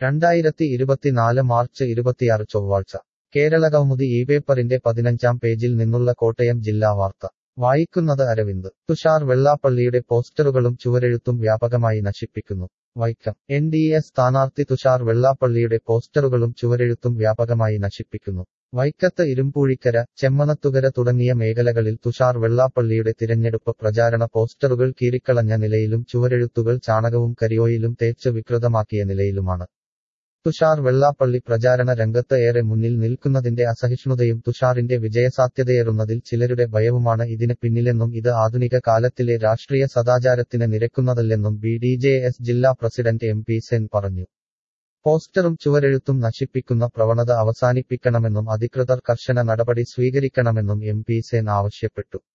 രണ്ടായിരത്തി ഇരുപത്തിനാല് മാർച്ച് ഇരുപത്തിയാറ് ചൊവ്വാഴ്ച കേരള കൗമുദി ഈ പേപ്പറിന്റെ പതിനഞ്ചാം പേജിൽ നിന്നുള്ള കോട്ടയം ജില്ലാ വാർത്ത വായിക്കുന്നത് അരവിന്ദ് തുഷാർ വെള്ളാപ്പള്ളിയുടെ പോസ്റ്ററുകളും ചുവരെഴുത്തും വ്യാപകമായി നശിപ്പിക്കുന്നു വൈക്കം എൻ ഡി എ സ്ഥാനാർത്ഥി തുഷാർ വെള്ളാപ്പള്ളിയുടെ പോസ്റ്ററുകളും ചുവരെഴുത്തും വ്യാപകമായി നശിപ്പിക്കുന്നു വൈക്കത്ത് ഇരുമ്പൂഴിക്കര ചെമ്മണത്തുകര തുടങ്ങിയ മേഖലകളിൽ തുഷാർ വെള്ളാപ്പള്ളിയുടെ തിരഞ്ഞെടുപ്പ് പ്രചാരണ പോസ്റ്ററുകൾ കീറിക്കളഞ്ഞ നിലയിലും ചുവരെഴുത്തുകൾ ചാണകവും കരിയോയിലും തേച്ച് വികൃതമാക്കിയ നിലയിലുമാണ് തുഷാർ വെള്ളാപ്പള്ളി പ്രചാരണ രംഗത്ത് ഏറെ മുന്നിൽ നിൽക്കുന്നതിന്റെ അസഹിഷ്ണുതയും തുഷാറിന്റെ വിജയസാധ്യതയേറുന്നതിൽ ചിലരുടെ ഭയവുമാണ് ഇതിന് പിന്നിലെന്നും ഇത് ആധുനിക കാലത്തിലെ രാഷ്ട്രീയ സദാചാരത്തിന് നിരക്കുന്നതല്ലെന്നും ബി ഡി ജെ എസ് ജില്ലാ പ്രസിഡന്റ് എം പി സെൻ പറഞ്ഞു പോസ്റ്ററും ചുവരെഴുത്തും നശിപ്പിക്കുന്ന പ്രവണത അവസാനിപ്പിക്കണമെന്നും അധികൃതർ കർശന നടപടി സ്വീകരിക്കണമെന്നും എം പി സെൻ ആവശ്യപ്പെട്ടു